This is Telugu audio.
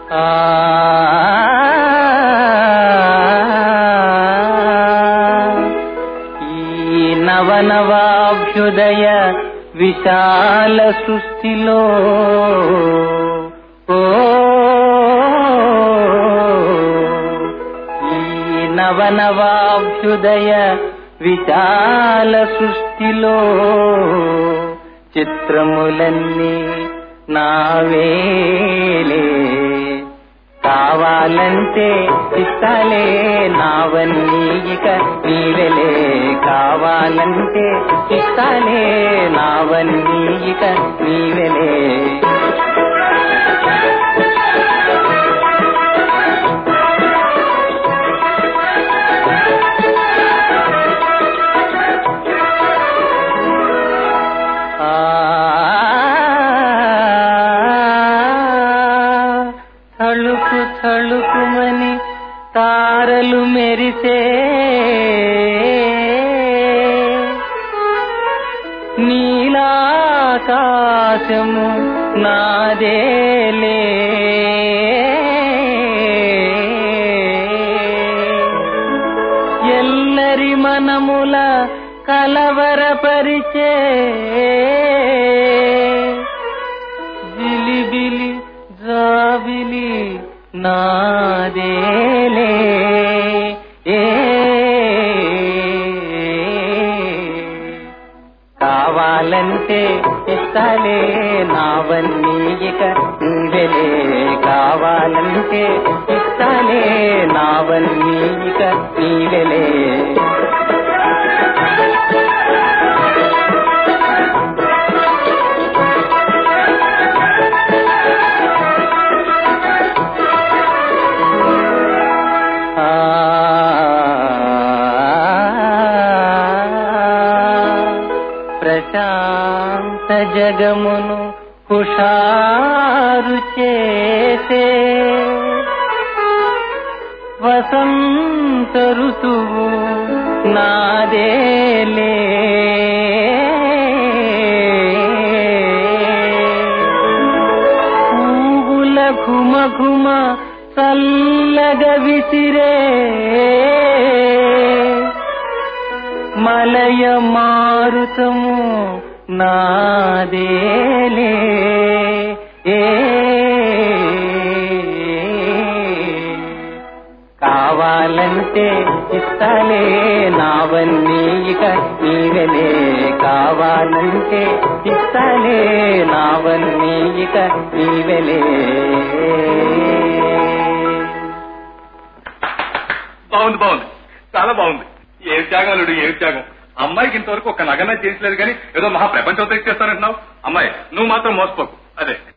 ఆ ఈ నవనవాభ్యుదయ విశాల సృష్టిలో ఓ ఈ నవనవాభ్యుదయ విశాల సృష్టిలో చిత్రములన్నీ నావేలే కావాలంటే ఇస్తాలే నావన్నీ ఇక నీవెలే కావాలంటే ఇస్తాలే నావన్నీ ఇక నీవెలే ఆ తళుకు తళుకుమని తారలు మెరిసే నీలాకాశము నాదేలే ఎల్లరి మనముల కలవరపరిచే జిలిబిలి జాబిలి నాదేలే ఏ కావాలంటే ఇస్తాలే నావన్నీ ఇక నువ్వెలే కావాలంటే ఇస్తాలే నావన్నీ ఇక నీవెలే ప్రశాంత జగమును హుషారు చేసే వసంత ఋతువు నాదేలే పూగుల ఘుమ ఘుమ చల్లగ విసిరే మలయ మారుతము నాదేలే ఏ కావాలంటే ఇస్తాలే నావన్నీ ఇక నీవెలే కావాలంటే ఇస్తాలే నావన్నీ ఇక నీవెలే బాగుంది బాగుంది చాలా బాగుంది ఏ త్యాగాలుడు ఏ త్యాగం అమ్మాయికి ఇంతవరకు ఒక నగన చేసలేదు కానీ ఏదో మహా ప్రపంచంతో ఇచ్చేస్తానంటున్నావు అమ్మాయి నువ్వు మాత్రం మోసపోకు అదే